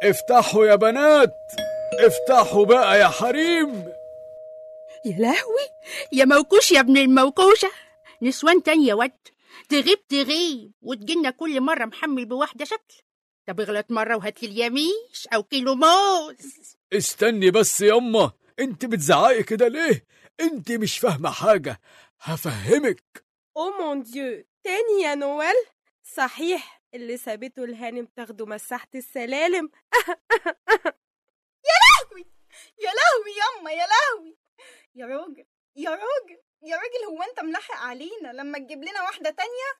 افتحوا يا بنات افتحوا بقى يا حريم يا لهوي يا موكوش يا ابن الموكوشة نسوان تانية ود تغيب تغيب وتجينا كل مرة محمل بواحدة شكل طب اغلط مرة وهات لي اليميش أو كيلو موز استني بس يما انت بتزعقي كده ليه انت مش فاهمة حاجة هفهمك او مون ديو تاني يا نوال صحيح اللي سابته الهانم تاخده مساحة السلالم يا لهوي ياما يا لهوي يا راجل يا راجل يا راجل هو انت ملحق علينا لما تجيب لنا واحدة تانية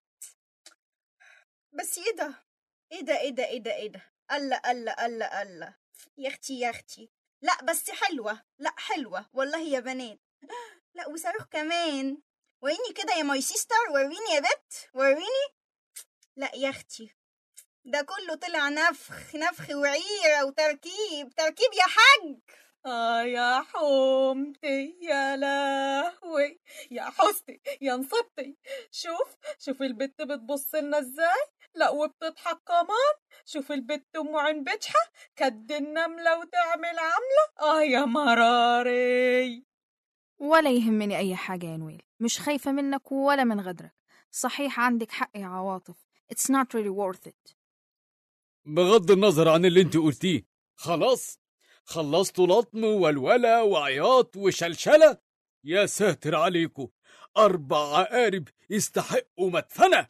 بس ايه ده ايه ده ايه ده ايه ده ايه ده الله الله الله الله يا اختي يا اختي لا بس حلوة لا حلوة والله يا بنات لا وصاروخ كمان وريني كده يا ماي سيستر وريني يا بت وريني لا يا اختي ده كله طلع نفخ نفخ وعيرة وتركيب تركيب يا حاج آه يا حومتي يا لهوي يا حستي يا نصبتي شوف شوف البت بتبص لنا ازاي لا وبتضحك كمان شوف البت ام عين بجحة كد النملة وتعمل عملة اه يا مراري ولا يهمني أي حاجة يا نويل مش خايفة منك ولا من غدرك صحيح عندك حق يا عواطف It's not really worth it بغض النظر عن اللي انت قلتيه خلاص خلصتوا لطم وولولة وعياط وشلشلة يا ساتر عليكم أربع عقارب يستحقوا مدفنة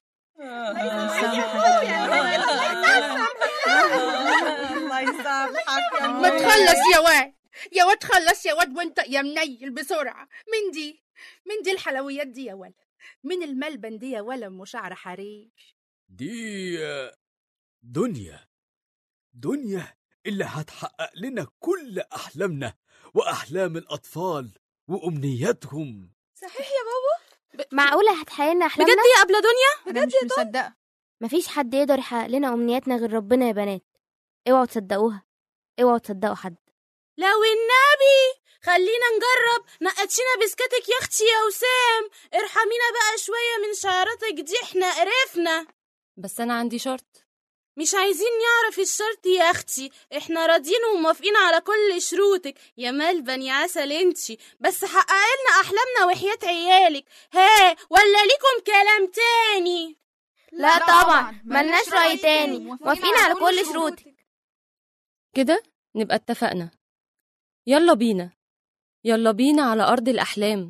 الله يسامحك يا ما نوال. تخلص يا واد يا واد خلص يا واد وانت يا منيل بسرعة من دي من دي الحلويات دي يا ولا من الملبن دي يا ولا ام شعر حرير دي آه، دنيا دنيا اللي هتحقق لنا كل أحلامنا وأحلام الأطفال وأمنياتهم صحيح يا بابا معقولة هتحققنا أحلامنا؟ بجد يا أبلة دنيا أنا مش مصدقة مفيش حد يقدر يحقق لنا أمنياتنا غير ربنا يا بنات اوعوا تصدقوها اوعوا تصدقوا حد لو النبي خلينا نجرب نقتشينا بسكتك يا اختي يا وسام ارحمينا بقى شوية من شعراتك دي احنا قرفنا بس أنا عندي شرط مش عايزين نعرف الشرط يا اختي احنا راضيين وموافقين على كل شروطك يا ملبن يا عسل انتي بس حققي لنا احلامنا وحياة عيالك ها ولا ليكم كلام تاني لا طبعا ملناش رأي تاني موافقين على كل شروطك كده نبقى اتفقنا يلا بينا يلا بينا على أرض الأحلام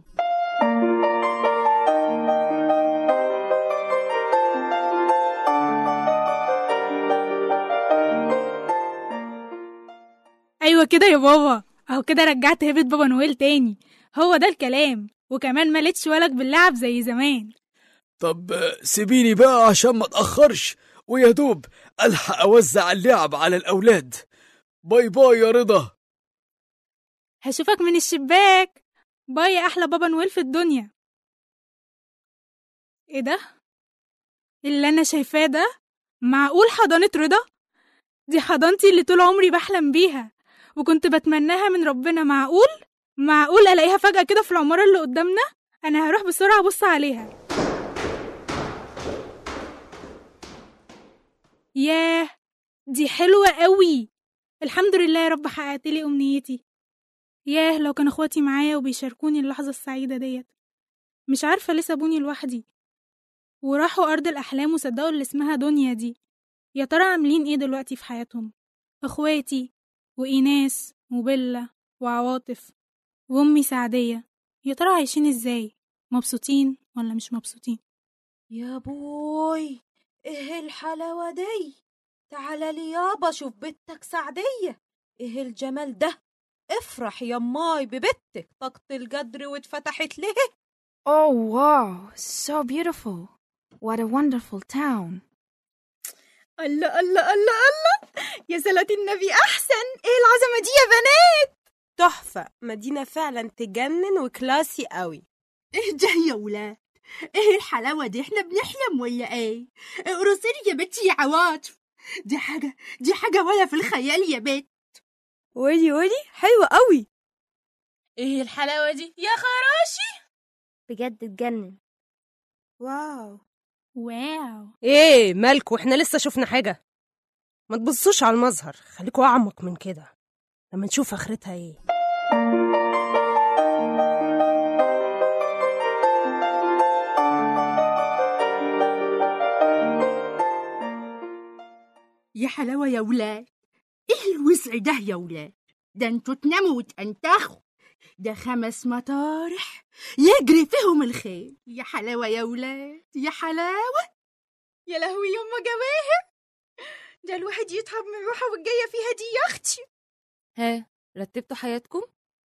ايوه كده يا بابا اهو كده رجعت هيبة بابا نويل تاني هو ده الكلام وكمان مالتش ولك باللعب زي زمان طب آه، سيبيني بقى عشان ما اتأخرش ويا دوب ألحق أوزع اللعب على الأولاد باي باي يا رضا هشوفك من الشباك باي يا احلى بابا نويل في الدنيا ايه ده اللي انا شايفاه ده معقول حضانة رضا دي حضانتي اللي طول عمري بحلم بيها وكنت بتمناها من ربنا معقول معقول الاقيها فجأة كده في العمارة اللي قدامنا انا هروح بسرعة ابص عليها ياه دي حلوة قوي الحمد لله يا رب حققت لي امنيتي ياه لو كان اخواتي معايا وبيشاركوني اللحظة السعيدة ديت مش عارفة ليه سابوني لوحدي وراحوا أرض الأحلام وصدقوا اللي اسمها دنيا دي يا ترى عاملين ايه دلوقتي في حياتهم اخواتي وإيناس وبيلا وعواطف وأمي سعدية يا ترى عايشين ازاي مبسوطين ولا مش مبسوطين يا بوي ايه الحلاوة دي تعالى لي يابا شوف بنتك سعدية ايه الجمال ده افرح يا ماي ببنتك طاقة الجدر واتفتحت ليه Oh wow so beautiful What a wonderful town الله الله الله الله يا صلاة النبي أحسن إيه العظمة دي يا بنات تحفة مدينة فعلا تجنن وكلاسي قوي ايه ده يا ولاد ايه الحلاوة دي احنا بنحلم ولا ايه اقرصيني يا بنتي يا عواطف دي حاجة دي حاجة ولا في الخيال يا بنت ولي ولي حلوة قوي ايه الحلاوة دي يا خراشي بجد تجنن واو واو ايه مالكوا احنا لسه شفنا حاجة ما تبصوش على المظهر خليكوا أعمق من كده لما نشوف آخرتها إيه يا حلاوة يا ولاد ايه الوسع ده يا ولاد ده انتوا تناموا وتنتخوا ده خمس مطارح يجري فيهم الخيل يا حلاوة يا ولاد يا حلاوة يا لهوي يما جواهر ده الواحد يتعب من الروحة والجاية فيها دي يا أختي ها رتبتوا حياتكم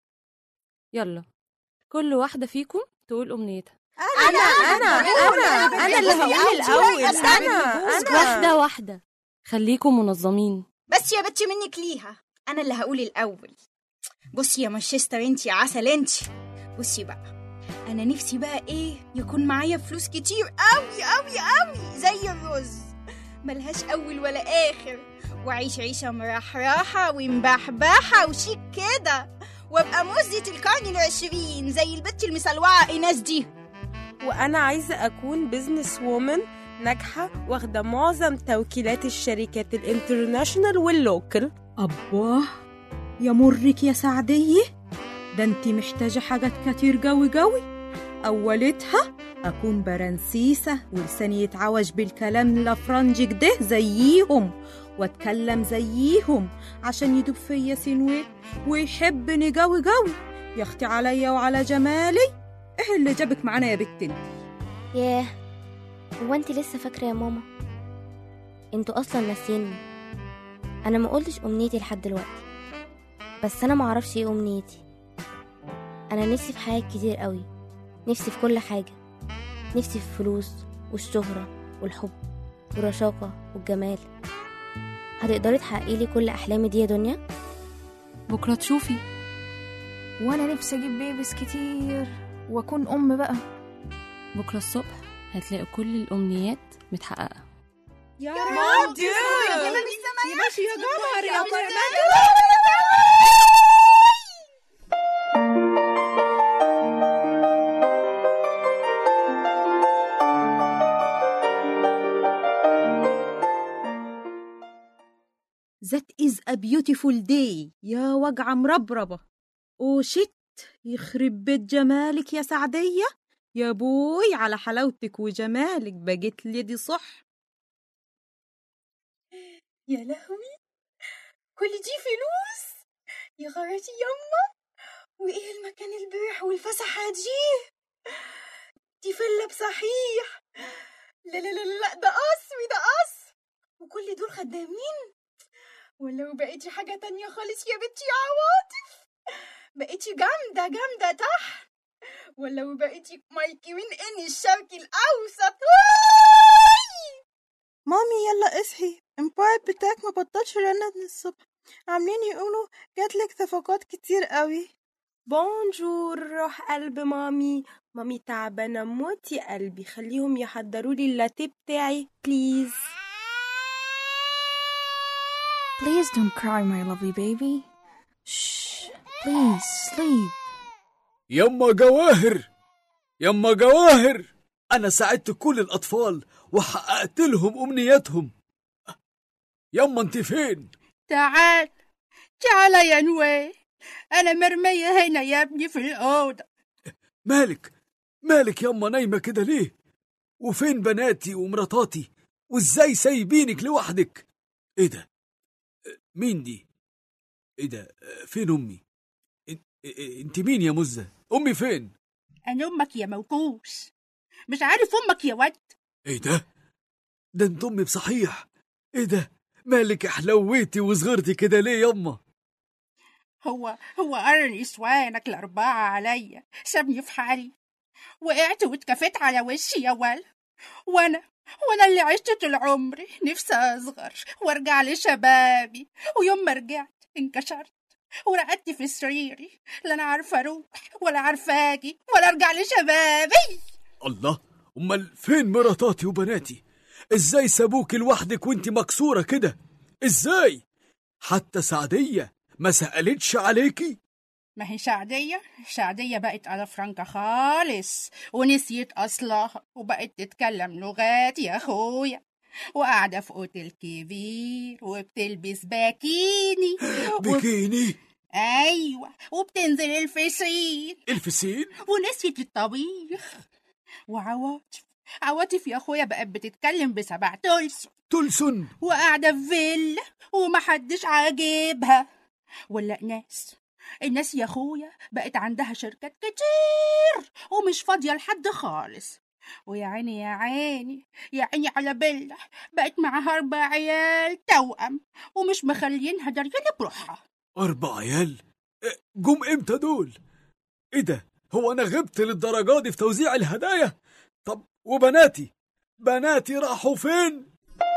يلا كل واحدة فيكم تقول أمنيتها أنا أنا أنا أنا اللي هقول الأول أنا أنا واحدة واحدة خليكم منظمين بس يا بنتي منك ليها أنا اللي هقول الأول بصي يا مانشستر انت يا عسل انت بصي بقى أنا نفسي بقى إيه يكون معايا فلوس كتير أوي أوي أوي زي الرز ملهاش أول ولا آخر وأعيش عيشة مرحرحة ومبحبحة وشيك كده وابقى مزة القرن العشرين زي البت المسلوعة إيناس دي وأنا عايزة أكون بزنس وومن ناجحة واخدة معظم توكيلات الشركات الانترناشونال واللوكل أباه يا مرك يا سعدية ده انتي محتاجة حاجات كتير جوي جوي أولتها أكون برنسيسة ولساني يتعوج بالكلام الأفرنجي كده زيهم واتكلم زيهم عشان يدوب فيا سنوات ويحبني جوي جوي يا اختي عليا وعلى جمالي ايه اللي جابك معانا يا بت انت ياه هو انت لسه فاكرة يا ماما انتوا اصلا ناسيني انا ما قلتش امنيتي لحد دلوقتي بس انا ما اعرفش ايه امنيتي انا نفسي في حاجات كتير قوي نفسي في كل حاجة نفسي في الفلوس والشهرة والحب والرشاقة والجمال هتقدري تحققي لي كل احلامي دي يا دنيا بكرة تشوفي وأنا نفسي أجيب بيبس كتير وأكون أم بقى بكرة الصبح هتلاقي كل الأمنيات متحققة يا رب يا ماشي يا قمر يا قمر That is a beautiful day يا وجعة مربربة وشت يخرب بيت جمالك يا سعدية يا بوي على حلاوتك وجمالك بقيت لي دي صح يا لهوي كل دي فلوس يا غرتي يما وايه المكان البرح والفسحة دي دي فيلا بصحيح لا لا لا لا ده قصر ده قصر وكل دول خدامين ولو بقيتي حاجة تانية خالص يا بنتي يا عواطف بقيتي جامدة جامدة تحت ولو بقيتي مايكي من ان الشرقي الاوسط مامي يلا اصحي الموبايل بتاعك ما بطلش رنة من الصبح عاملين يقولوا جاتلك صفقات كتير قوي بونجور روح قلب مامي مامي تعبانة موت يا قلبي خليهم يحضروا لي اللاتيه بتاعي بليز Please don't cry my lovely baby Shh Please sleep يما جواهر يما جواهر أنا ساعدت كل الأطفال وحققت لهم أمنياتهم يما أنت فين؟ تعال تعال يا نويل أنا مرمية هنا يا ابني في الأوضة مالك مالك يما نايمة كده ليه؟ وفين بناتي ومراتاتي؟ وإزاي سايبينك لوحدك؟ إيه ده؟ مين دي؟ إيه ده؟ فين أمي؟ إن- إيه- أنت مين يا مزة؟ أمي فين؟ أنا أمك يا موكوس مش عارف أمك يا ود إيه ده؟ ده أنت أمي بصحيح إيه ده؟ مالك حلويتي وصغرتي كده ليه يما؟ هو هو قرن نسوانك الأربعة عليا سابني في حالي وقعت واتكفيت على وشي يا ول وأنا وأنا اللي عشت طول عمري نفسي أصغر وأرجع لشبابي ويوم ما رجعت انكشرت ورقدت في سريري لا أنا عارفة أروح ولا عارفة أجي ولا أرجع لشبابي الله أمال فين مراتاتي وبناتي؟ إزاي سابوك لوحدك وأنت مكسورة كده؟ إزاي؟ حتى سعدية ما سألتش عليكي؟ ما هي شعدية شعدية بقت على فرنكا خالص ونسيت أصلها وبقت تتكلم لغات يا أخويا وقاعدة في أوتيل كبير وبتلبس باكيني بكيني أيوة وبتنزل الفسيل الفسيل ونسيت الطبيخ وعواطف عواطف يا أخويا بقت بتتكلم بسبع تلس تلسن وقاعدة في فيلا ومحدش عاجبها ولا ناس الناس يا أخويا بقت عندها شركات كتير ومش فاضية لحد خالص ويا عيني يا عيني يا عيني على بيلا بقت معاها أربع عيال توأم ومش مخلينها دريانة بروحها أربع عيال إيه، جم إمتى دول؟ إيه ده؟ هو أنا غبت للدرجة دي في توزيع الهدايا؟ طب وبناتي؟ بناتي راحوا فين؟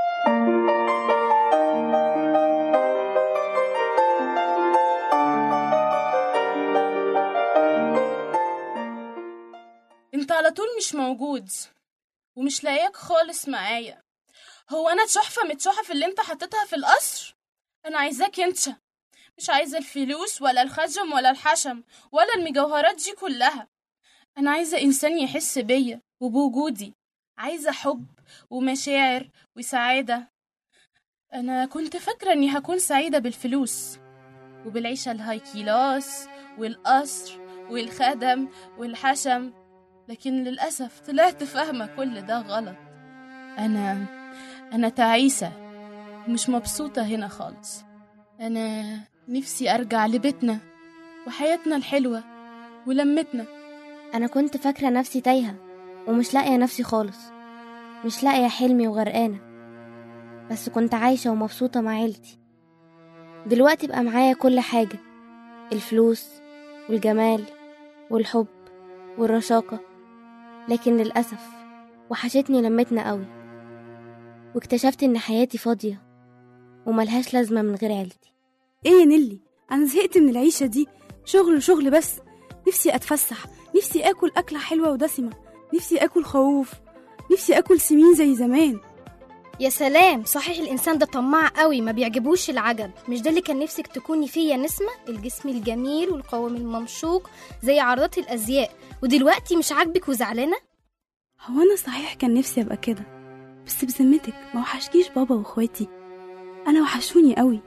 انت على طول مش موجود ومش لاقياك خالص معايا هو انا تحفة من التحف اللي انت حطيتها في القصر انا عايزاك انت مش عايزة الفلوس ولا الخجم ولا الحشم ولا المجوهرات دي كلها انا عايزة انسان يحس بيا وبوجودي عايزة حب ومشاعر وسعادة انا كنت فاكرة اني هكون سعيدة بالفلوس وبالعيشة الهاي كلاس والقصر والخدم والحشم لكن للأسف طلعت فاهمة كل ده غلط أنا أنا تعيسة مش مبسوطة هنا خالص أنا نفسي أرجع لبيتنا وحياتنا الحلوة ولمتنا أنا كنت فاكرة نفسي تايهة ومش لاقية نفسي خالص مش لاقية حلمي وغرقانة بس كنت عايشة ومبسوطة مع عيلتي دلوقتي بقى معايا كل حاجة الفلوس والجمال والحب والرشاقة لكن للأسف وحشتني لمتنا قوي واكتشفت إن حياتي فاضية وملهاش لازمة من غير عيلتي ايه يا نيلي انا زهقت من العيشه دي شغل شغل بس نفسي اتفسح نفسي اكل اكله حلوه ودسمه نفسي اكل خروف نفسي اكل سمين زي زمان يا سلام صحيح الإنسان ده طماع قوي ما بيعجبوش العجب مش ده اللي كان نفسك تكوني فيه يا نسمة الجسم الجميل والقوام الممشوق زي عرضات الأزياء ودلوقتي مش عاجبك وزعلانة هو انا صحيح كان نفسي ابقى كده بس بذمتك ما وحشكيش بابا واخواتي انا وحشوني قوي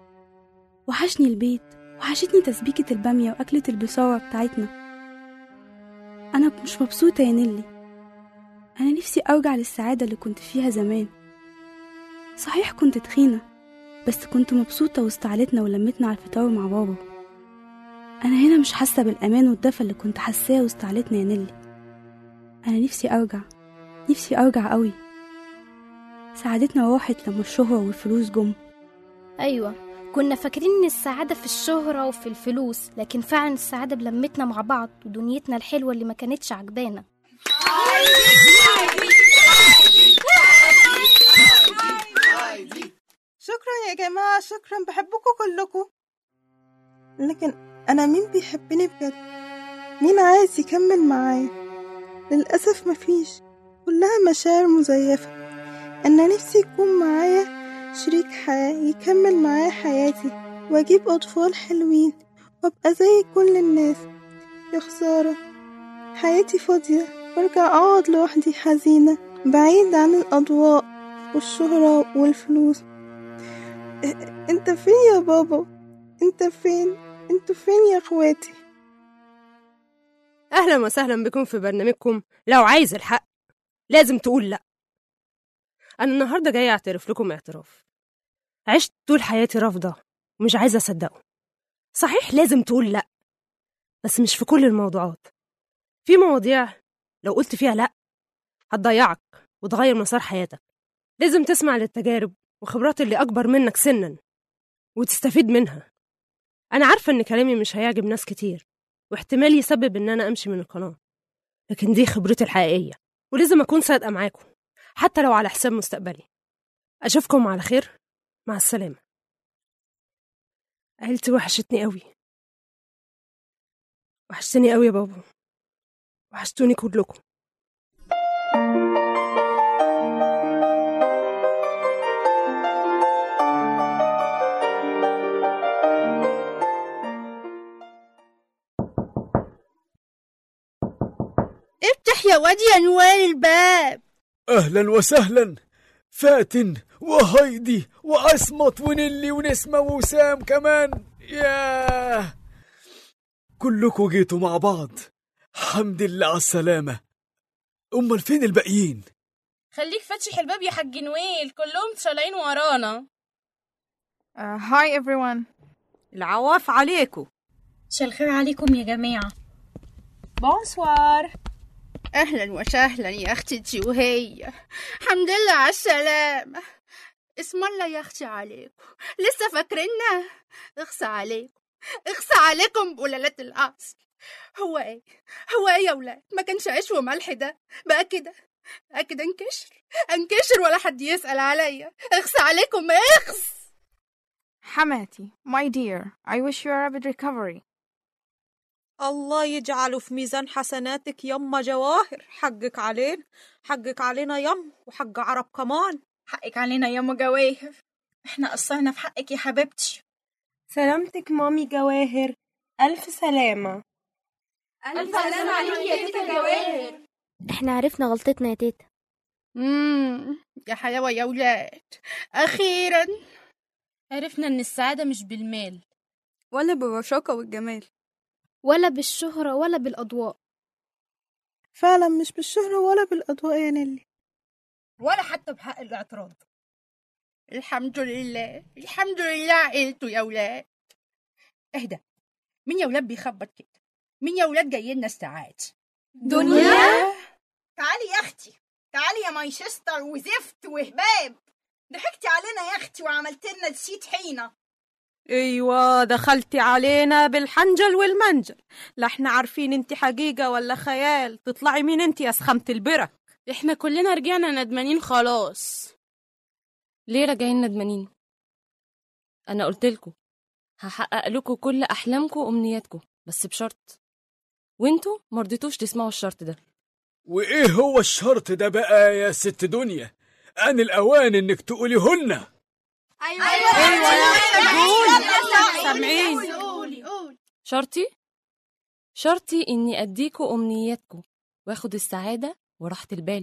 وحشني البيت وحشتني تسبيكة البامية وأكلة البصارة بتاعتنا أنا مش مبسوطة يا نيلي أنا نفسي أرجع للسعادة اللي كنت فيها زمان صحيح كنت تخينة بس كنت مبسوطة وسط عيلتنا ولمتنا على الفطار مع بابا أنا هنا مش حاسة بالأمان والدفى اللي كنت حاساه وسط عيلتنا يا نيلي أنا نفسي أرجع نفسي أرجع قوي سعادتنا راحت لما الشهرة والفلوس جم أيوة كنا فاكرين إن السعادة في الشهرة وفي الفلوس لكن فعلا السعادة بلمتنا مع بعض ودنيتنا الحلوة اللي ما كانتش عجبانا شكرا يا جماعة شكرا بحبكم كلكم لكن أنا مين بيحبني بجد مين عايز يكمل معايا للأسف مفيش كلها مشاعر مزيفة أنا نفسي يكون معايا شريك حياة يكمل معايا حياتي وأجيب أطفال حلوين وأبقى زي كل الناس يا خسارة حياتي فاضية وارجع أقعد لوحدي حزينة بعيد عن الأضواء والشهرة والفلوس إ- انت فين يا بابا انت فين انتوا فين يا اخواتي أهلا وسهلا بكم في برنامجكم لو عايز الحق لازم تقول لأ أنا النهاردة جاية أعترف لكم اعتراف عشت طول حياتي رافضة ومش عايزة أصدقه صحيح لازم تقول لأ بس مش في كل الموضوعات في مواضيع لو قلت فيها لأ هتضيعك وتغير مسار حياتك لازم تسمع للتجارب وخبرات اللي أكبر منك سنا وتستفيد منها أنا عارفة إن كلامي مش هيعجب ناس كتير واحتمال يسبب إن أنا أمشي من القناة لكن دي خبرتي الحقيقية ولازم أكون صادقة معاكم حتى لو على حساب مستقبلي أشوفكم على خير مع السلامة عيلتي وحشتني قوي وحشتني قوي يا بابا وحشتوني كلكم افتح يا واد يا نوال الباب أهلا وسهلا فاتن وهايدي وعصمت ونيلي ونسمة وسام كمان ياه كلكم جيتوا مع بعض حمد لله على السلامة أمال فين الباقيين؟ خليك فاتح الباب يا حاج نويل كلهم طالعين ورانا هاي uh, everyone العواف عليكم مساء الخير عليكم يا جماعة بونسوار أهلا وسهلا يا أختي انتي وهي الحمد لله على السلامة اسم الله يا أختي عليكم لسه فاكريننا اخصى عليكم اخصى عليكم بولالات الأصل هو ايه هو ايه يا ولاد ما كانش عيش وملح ده بقى كده بقى كده انكشر انكشر ولا حد يسأل عليا اخصى عليكم اخص حماتي my dear I wish you a rapid recovery الله يجعله في ميزان حسناتك يما جواهر حقك علينا حقك علينا يم وحق عرب كمان حقك علينا يا ام جواهر احنا قصرنا في حقك يا حبيبتي سلامتك مامي جواهر ألف سلامة ألف سلامة عليكي يا تيتا جواهر احنا عرفنا غلطتنا يا تيتا امم يا حلاوة يا ولاد أخيرا عرفنا إن السعادة مش بالمال ولا بالرشاقة والجمال ولا بالشهرة ولا بالأضواء فعلا مش بالشهرة ولا بالأضواء يا نيلي ولا حتى بحق الاعتراض الحمد لله الحمد لله عقلتوا يا ولاد اهدى مين يا ولاد بيخبط كده مين يا ولاد جاي لنا الساعات دنيا تعالي يا اختي تعالي يا مانشستر وزفت وهباب ضحكتي علينا يا اختي وعملت لنا نسيت حينه ايوه دخلتي علينا بالحنجل والمنجل لا احنا عارفين انت حقيقة ولا خيال تطلعي مين انت يا سخمة البرك احنا كلنا رجعنا ندمانين خلاص ليه راجعين ندمانين انا قلت لكم هحقق لكم كل احلامكم وامنياتكم بس بشرط وانتوا مرضيتوش تسمعوا الشرط ده وإيه هو الشرط ده بقى يا ست دنيا آن الأوان إنك تقوليهن ايوه ايوه يا سامعين قولي قولي شرطي شرطي اني اديكوا امنياتكم واخد السعاده وراحه البال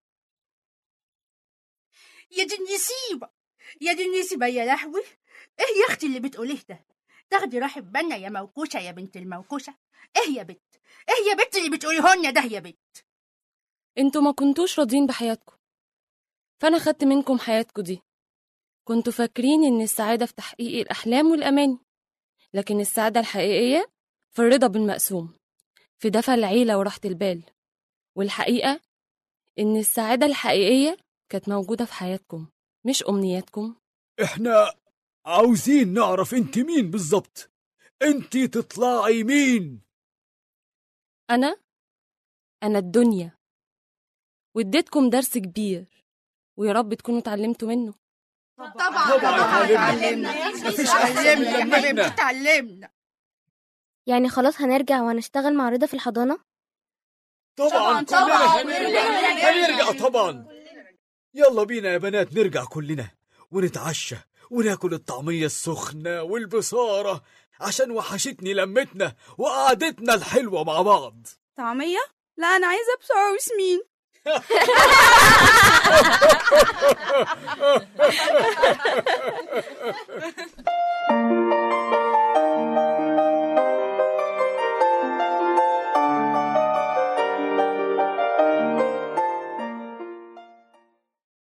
يا دي النسيبة يا دي النسيبة يا لهوي ايه يا اختي اللي بتقوليه ده تاخدي راحة بالنا يا موكوشة يا بنت الموكوشة ايه يا بت ايه يا بت اللي بتقوليهن ده يا بت انتوا ما كنتوش راضيين بحياتكم فانا خدت منكم حياتكم دي كنتوا فاكرين ان السعاده في تحقيق الاحلام والاماني لكن السعاده الحقيقيه في الرضا بالمقسوم في دفى العيله وراحه البال والحقيقه ان السعاده الحقيقيه كانت موجوده في حياتكم مش امنياتكم إحنا عاوزين نعرف أنت مين بالظبط أنت تطلعي مين انا انا الدنيا واديتكم درس كبير ويا رب تكونوا اتعلمتوا منه طبعا طبعاً اتعلمنا مفيش علمنا حبيبتي اتعلمنا يعني خلاص هنرجع وهنشتغل مع رضا في الحضانة طبعا طبعاً. كلنا هنرجع هنرجع طبعا يلا بينا يا بنات نرجع كلنا ونتعشى وناكل الطعمية السخنة والبصارة عشان وحشتني لمتنا وقعدتنا الحلوة مع بعض طعمية؟ لا أنا عايزة بسرعة وسمين